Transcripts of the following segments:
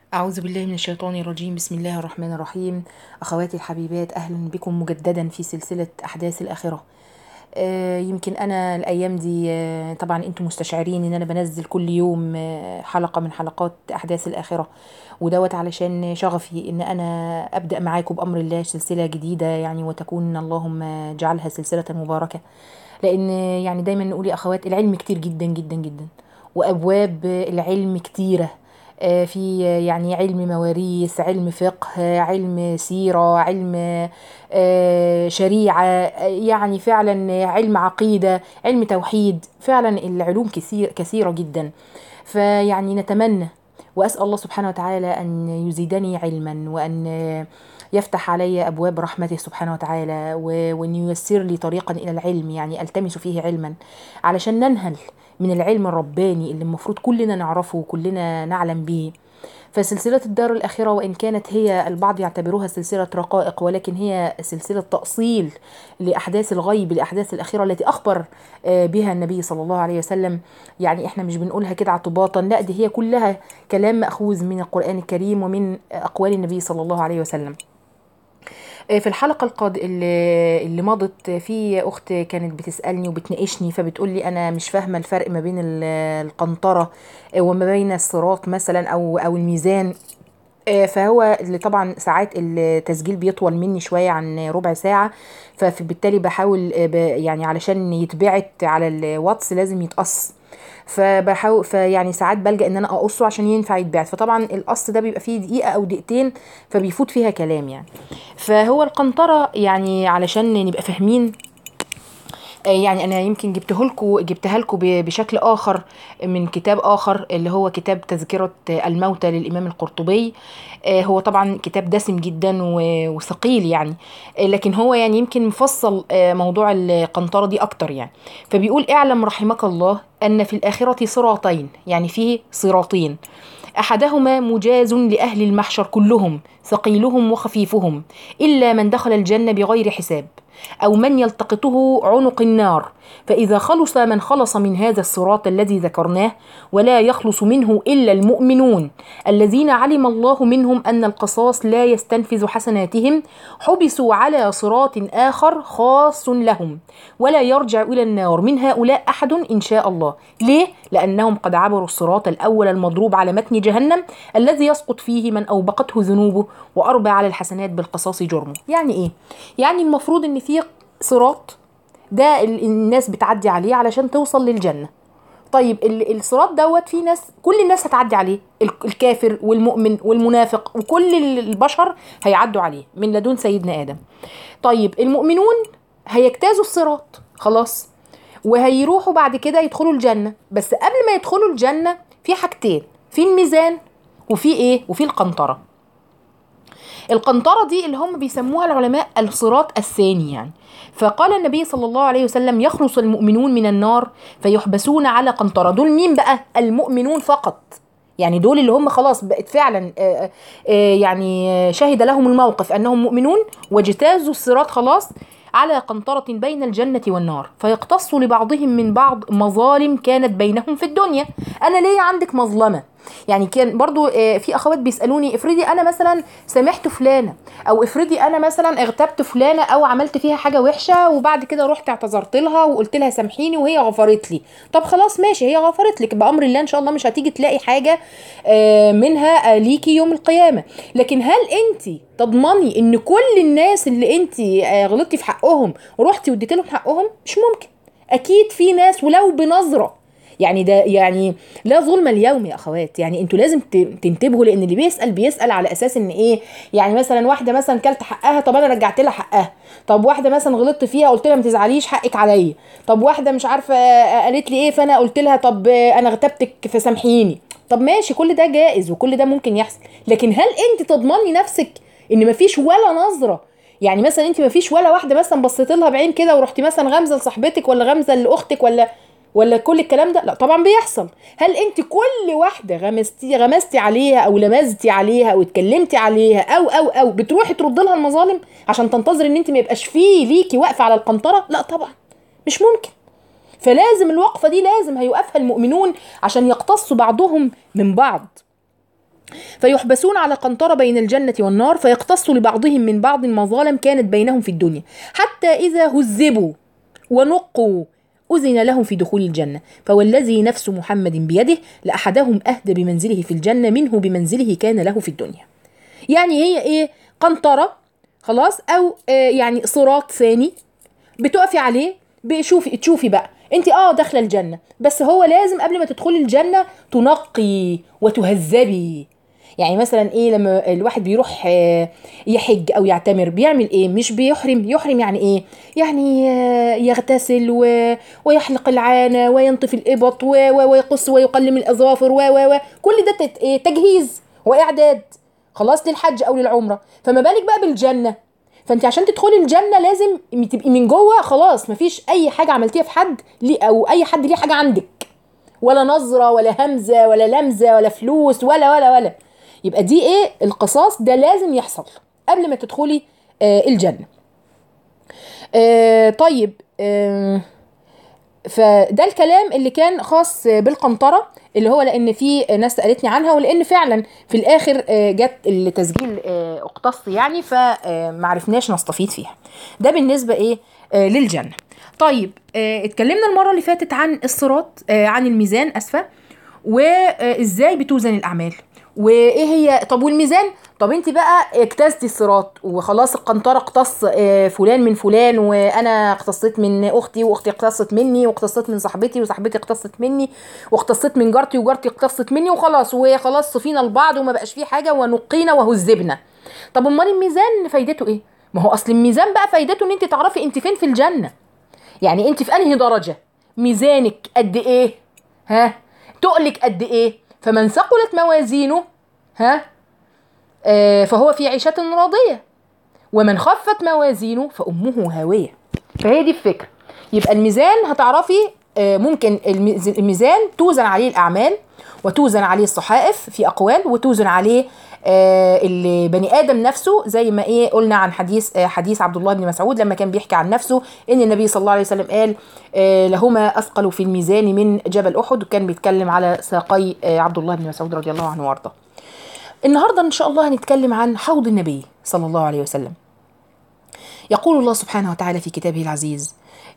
أعوذ بالله من الشيطان الرجيم بسم الله الرحمن الرحيم أخواتي الحبيبات أهلا بكم مجددا في سلسلة أحداث الآخرة آه، يمكن أنا الأيام دي آه، طبعا أنتم مستشعرين إن أنا بنزل كل يوم آه، حلقة من حلقات أحداث الآخرة ودوت علشان شغفي إن أنا أبدأ معاكم بأمر الله سلسلة جديدة يعني وتكون اللهم اجعلها سلسلة مباركة لأن يعني دايما نقول يا أخوات العلم كتير جدا جدا جدا وأبواب العلم كتيرة آه، في يعني علم مواريث علم فقه علم سيرة علم آه، شريعة آه، يعني فعلا علم عقيدة علم توحيد فعلا العلوم كثير كثيرة جدا فيعني نتمنى وأسأل الله سبحانه وتعالى أن يزيدني علما وأن يفتح علي أبواب رحمته سبحانه وتعالى و- وأن ييسر لي طريقا إلى العلم يعني ألتمس فيه علما علشان ننهل من العلم الرباني اللي المفروض كلنا نعرفه وكلنا نعلم به فسلسلة الدار الأخيرة وإن كانت هي البعض يعتبروها سلسلة رقائق ولكن هي سلسلة تأصيل لأحداث الغيب لأحداث الأخيرة التي أخبر آه، بها النبي صلى الله عليه وسلم يعني إحنا مش بنقولها كده اعتباطا لا دي هي كلها كلام مأخوذ من القرآن الكريم ومن أقوال النبي صلى الله عليه وسلم في الحلقة القاد... اللي اللي مضت في أخت كانت بتسألني وبتناقشني فبتقول لي أنا مش فاهمة الفرق ما بين ال- القنطرة وما بين الصراط مثلا أو أو الميزان آه، فهو اللي طبعا ساعات التسجيل بيطول مني شويه عن ربع ساعه فبالتالي بحاول آه، ب- يعني علشان يتبعت على الواتس لازم يتقص فبحاول فيعني ساعات بلجأ ان انا اقصه عشان ينفع يتبعت فطبعا القص ده بيبقى فيه دقيقه او دقيقتين فبيفوت فيها كلام يعني فهو القنطره يعني علشان نبقى فاهمين آه، يعني انا يمكن جبته لكم جبتها لكم بشكل اخر من كتاب اخر اللي هو كتاب تذكره الموتى للامام القرطبي آه، هو طبعا كتاب دسم جدا و- وثقيل يعني آه، لكن هو يعني يمكن مفصل آه، موضوع القنطره دي اكتر يعني فبيقول اعلم رحمك الله ان في الاخره صراطين يعني فيه صراطين احدهما مجاز لاهل المحشر كلهم ثقيلهم وخفيفهم الا من دخل الجنه بغير حساب أو من يلتقطه عنق النار فإذا خلص من خلص من هذا الصراط الذي ذكرناه ولا يخلص منه إلا المؤمنون الذين علم الله منهم أن القصاص لا يستنفذ حسناتهم حبسوا على صراط آخر خاص لهم ولا يرجع إلى النار من هؤلاء أحد إن شاء الله ليه؟ لأنهم قد عبروا الصراط الأول المضروب على متن جهنم الذي يسقط فيه من أوبقته ذنوبه وأربى على الحسنات بالقصاص جرمه يعني إيه؟ يعني المفروض إن في صراط ده ال- الناس بتعدي عليه علشان توصل للجنة طيب ال- الصراط دوت في ناس كل الناس هتعدي عليه ال- الكافر والمؤمن والمنافق وكل ال- البشر هيعدوا عليه من لدن سيدنا آدم طيب المؤمنون هيجتازوا الصراط خلاص وهيروحوا بعد كده يدخلوا الجنة بس قبل ما يدخلوا الجنة في حاجتين في الميزان وفي ايه وفي القنطرة القنطرة دي اللي هم بيسموها العلماء الصراط الثاني يعني فقال النبي صلى الله عليه وسلم يخلص المؤمنون من النار فيحبسون على قنطرة دول مين بقى المؤمنون فقط يعني دول اللي هم خلاص بقت فعلا آه، آه، يعني آه، شهد لهم الموقف انهم مؤمنون واجتازوا الصراط خلاص على قنطرة بين الجنة والنار فيقتص لبعضهم من بعض مظالم كانت بينهم في الدنيا أنا ليه عندك مظلمة يعني كان برضو آه، في اخوات بيسالوني افرضي انا مثلا سامحت فلانه او افرضي انا مثلا اغتبت فلانه او عملت فيها حاجه وحشه وبعد كده رحت اعتذرت لها وقلت لها سامحيني وهي غفرت لي طب خلاص ماشي هي غفرت لك بامر الله ان شاء الله مش هتيجي تلاقي حاجه آه، منها آه، ليكي يوم القيامه لكن هل انت تضمني ان كل الناس اللي انت آه، غلطتي في حقهم رحتي واديتي لهم حقهم مش ممكن اكيد في ناس ولو بنظره يعني ده يعني لا ظلم اليوم يا اخوات يعني انتوا لازم ت- تنتبهوا لان اللي بيسال بيسال على اساس ان ايه يعني مثلا واحده مثلا كلت حقها طب انا رجعت لها حقها طب واحده مثلا غلطت فيها قلت لها ما تزعليش حقك عليا طب واحده مش عارفه آه، قالت لي ايه فانا قلت لها طب آه، انا اغتبتك فسامحيني طب ماشي كل ده جائز وكل ده ممكن يحصل لكن هل انت تضمني نفسك ان مفيش ولا نظره يعني مثلا انت مفيش ولا واحده مثلا بصيت لها بعين كده ورحتي مثلا غمزه لصاحبتك ولا غمزه لاختك ولا ولا كل الكلام ده لا طبعا بيحصل هل انت كل واحده غمستي غمستي عليها او لمزتي عليها او اتكلمتي عليها او او او بتروحي ترد لها المظالم عشان تنتظري ان انت ما يبقاش فيه ليكي واقفه على القنطره لا طبعا مش ممكن فلازم الوقفه دي لازم هيوقفها المؤمنون عشان يقتصوا بعضهم من بعض فيحبسون على قنطرة بين الجنة والنار فيقتص لبعضهم من بعض مظالم كانت بينهم في الدنيا حتى إذا هذبوا ونقوا أذن لهم في دخول الجنة فوالذي نفس محمد بيده لأحدهم أهدى بمنزله في الجنة منه بمنزله كان له في الدنيا يعني هي إيه قنطرة خلاص أو آه يعني صراط ثاني بتقفي عليه بشوفي تشوفي بقى انت اه داخله الجنه بس هو لازم قبل ما تدخلي الجنه تنقي وتهذبي يعني مثلا ايه لما الواحد بيروح آه، يحج او يعتمر بيعمل ايه مش بيحرم يحرم يعني ايه يعني آه، يغتسل و... ويحلق العانه وينطف الابط و... و... ويقص ويقلم الاظافر و و و كل ده تت- إيه؟ تجهيز واعداد خلاص للحج او للعمره فما بالك بقى بالجنه فانت عشان تدخلي الجنه لازم تبقي من جوه خلاص مفيش اي حاجه عملتيها في حد ليه او اي حد ليه حاجه عندك ولا نظره ولا همزه ولا لمزه ولا فلوس ولا ولا ولا يبقى دي ايه القصاص ده لازم يحصل قبل ما تدخلي آه الجنه آه طيب آه فده الكلام اللي كان خاص بالقنطرة اللي هو لأن في ناس سألتني عنها ولأن فعلا في الآخر آه، جت التسجيل آه، اقتص يعني فمعرفناش نستفيد فيها ده بالنسبة إيه آه، للجنة طيب آه، اتكلمنا المرة اللي فاتت عن الصراط آه، عن الميزان أسفة وازاي بتوزن الاعمال وايه هي طب والميزان طب انت بقى اجتزتي الصراط وخلاص القنطره اقتص آه، فلان من فلان وانا اقتصيت من اختي واختي اقتصت مني واقتصيت من صاحبتي وصاحبتي اقتصت مني واقتصيت من جارتي وجارتي اقتصت مني وخلاص وخلاص صفينا لبعض وما بقاش فيه حاجه ونقينا وهذبنا طب امال الميزان فايدته ايه ما هو اصل الميزان بقى فايدته ان انت تعرفي انت فين في الجنه يعني انت في انهي درجه ميزانك قد ايه ها تقلك قد ايه فمن ثقلت موازينه ها آه فهو في عيشة راضية ومن خفت موازينه فأمه هاوية فهي دي الفكرة يبقى الميزان هتعرفي آه ممكن الميز- الميزان توزن عليه الأعمال وتوزن عليه الصحائف في أقوال وتوزن عليه آه البني آدم نفسه زي ما إيه قلنا عن حديث آه حديث عبد الله بن مسعود لما كان بيحكي عن نفسه إن النبي صلى الله عليه وسلم قال آه لهما أثقل في الميزان من جبل أحد وكان بيتكلم على ساقي آه عبد الله بن مسعود رضي الله عنه وارضاه النهارده ان شاء الله هنتكلم عن حوض النبي صلى الله عليه وسلم يقول الله سبحانه وتعالى في كتابه العزيز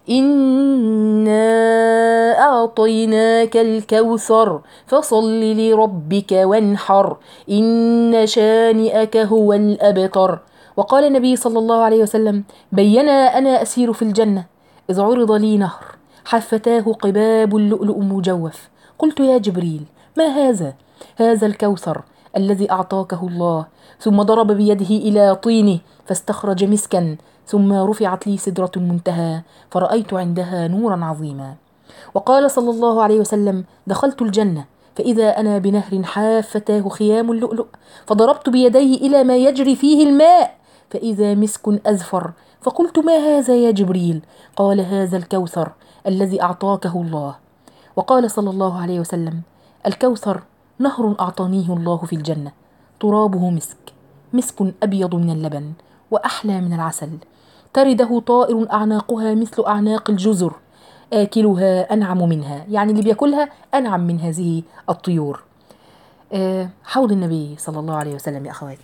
إنا أعطيناك الكوثر فصل لربك وانحر إن شانئك هو الأبتر وقال النبي صلى الله عليه وسلم بينا أنا أسير في الجنة إذ عرض لي نهر حفتاه قباب اللؤلؤ مجوف قلت يا جبريل ما هذا هذا الكوثر الذي أعطاكه الله ثم ضرب بيده إلى طينه فاستخرج مسكا ثم رفعت لي سدرة المنتهى فرأيت عندها نورا عظيما وقال صلى الله عليه وسلم دخلت الجنة فإذا أنا بنهر حافتاه خيام اللؤلؤ فضربت بيدي إلى ما يجري فيه الماء فإذا مسك أزفر فقلت ما هذا يا جبريل قال هذا الكوثر الذي أعطاكه الله وقال صلى الله عليه وسلم الكوثر نهر أعطانيه الله في الجنة ترابه مسك مسك أبيض من اللبن وأحلى من العسل ترده طائر أعناقها مثل أعناق الجزر آكلها أنعم منها يعني اللي بياكلها أنعم من هذه الطيور آه، حوض النبي صلى الله عليه وسلم يا أخوات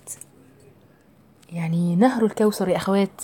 يعني نهر الكوثر يا أخوات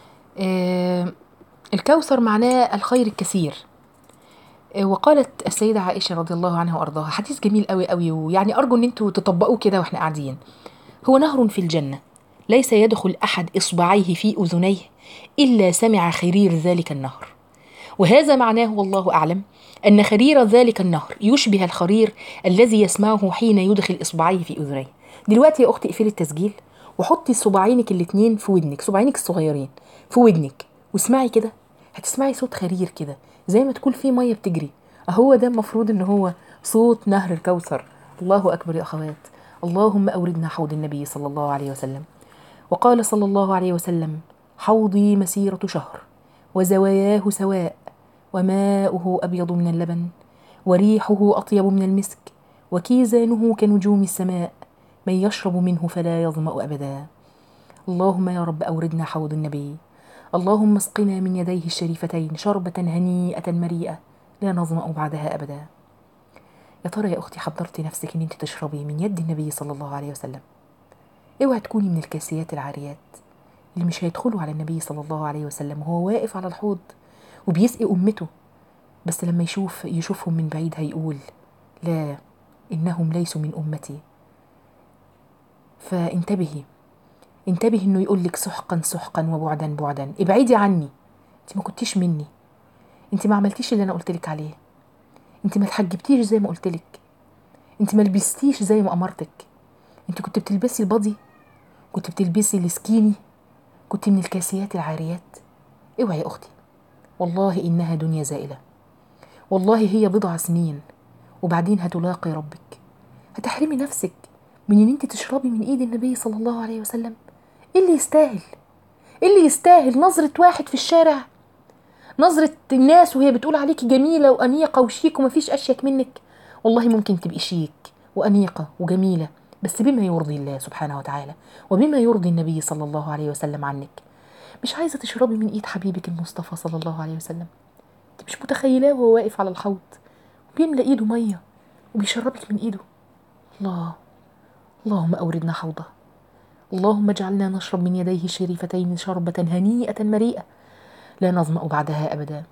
آه، الكوثر معناه الخير الكثير آه، وقالت السيدة عائشة رضي الله عنها وأرضاها حديث جميل قوي قوي ويعني أرجو أن انتوا تطبقوه كده وإحنا قاعدين هو نهر في الجنة ليس يدخل أحد إصبعيه في أذنيه إلا سمع خرير ذلك النهر وهذا معناه والله أعلم أن خرير ذلك النهر يشبه الخرير الذي يسمعه حين يدخل إصبعيه في أذنيه دلوقتي يا أختي اقفلي التسجيل وحطي صباعينك الاتنين في ودنك صباعينك الصغيرين في ودنك واسمعي كده هتسمعي صوت خرير كده زي ما تكون في ميه بتجري اهو ده المفروض ان هو صوت نهر الكوثر الله اكبر يا اخوات اللهم اوردنا حوض النبي صلى الله عليه وسلم وقال صلى الله عليه وسلم حوضي مسيرة شهر وزواياه سواء وماؤه أبيض من اللبن وريحه أطيب من المسك وكيزانه كنجوم السماء من يشرب منه فلا يظمأ أبدا اللهم يا رب أوردنا حوض النبي اللهم اسقنا من يديه الشريفتين شربة هنيئة مريئة لا نظمأ بعدها أبدا يا ترى يا أختي حضرتي نفسك إن أنت تشربي من يد النبي صلى الله عليه وسلم اوعي تكوني من الكاسيات العاريات اللي مش هيدخلوا على النبي صلى الله عليه وسلم وهو واقف على الحوض وبيسقي أمته بس لما يشوف يشوفهم من بعيد هيقول لا إنهم ليسوا من أمتي فانتبهي انتبهي إنه يقول لك سحقا سحقا وبعدا بعدا ابعدي عني انت ما كنتيش مني انت ما عملتيش اللي انا قلت لك عليه انت ما اتحجبتيش زي ما قلت لك انت ما لبستيش زي ما امرتك انت كنت بتلبسي البادي كنت بتلبسي السكيني كنت من الكاسيات العاريات اوعي يا اختي والله انها دنيا زائله والله هي بضع سنين وبعدين هتلاقي ربك هتحرمي نفسك من ان انت تشربي من ايد النبي صلى الله عليه وسلم ايه اللي يستاهل ايه اللي يستاهل نظرة واحد في الشارع نظرة الناس وهي بتقول عليكي جميلة وأنيقة وشيك ومفيش أشيك منك والله ممكن تبقي شيك وأنيقة وجميلة بس بما يرضي الله سبحانه وتعالى وبما يرضي النبي صلى الله عليه وسلم عنك مش عايزة تشربي من إيد حبيبك المصطفى صلى الله عليه وسلم انت مش متخيلاه وهو واقف على الحوض وبيملى إيده مية وبيشربك من إيده الله اللهم أوردنا حوضه اللهم اجعلنا نشرب من يديه الشريفتين شربة هنيئة مريئة لا نظمأ بعدها أبدا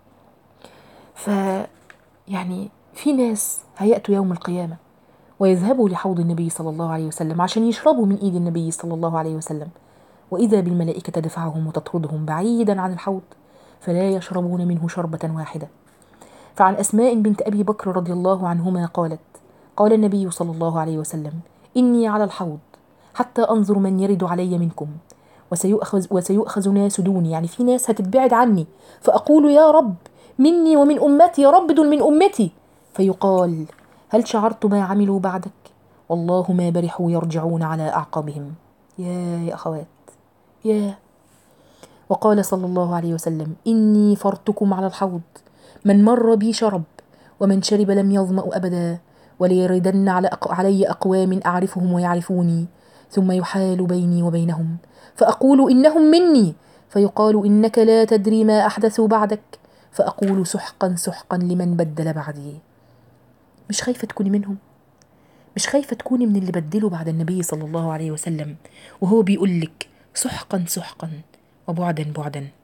ف يعني في ناس هيأتوا يوم القيامة ويذهبوا لحوض النبي صلى الله عليه وسلم عشان يشربوا من إيد النبي صلى الله عليه وسلم وإذا بالملائكة تدفعهم وتطردهم بعيدا عن الحوض فلا يشربون منه شربة واحدة فعن أسماء بنت أبي بكر رضي الله عنهما قالت قال النبي صلى الله عليه وسلم إني على الحوض حتى أنظر من يرد علي منكم وسيؤخذ, وسيؤخذ ناس دوني يعني في ناس هتتبعد عني فأقول يا رب مني ومن أمتي يا رب دول من أمتي فيقال هل شعرت ما عملوا بعدك والله ما برحوا يرجعون على أعقابهم يا يا أخوات يا وقال صلى الله عليه وسلم إني فرتكم على الحوض من مر بي شرب ومن شرب لم يظمأ أبدا وليردن على أق... علي أقوام أعرفهم ويعرفوني ثم يحال بيني وبينهم فأقول إنهم مني فيقال إنك لا تدري ما أحدثوا بعدك فأقول سحقا سحقا لمن بدل بعدي مش خايفة تكوني منهم مش خايفة تكوني من اللي بدلوا بعد النبي صلى الله عليه وسلم وهو بيقول لك سحقا سحقا وبعدا بعدا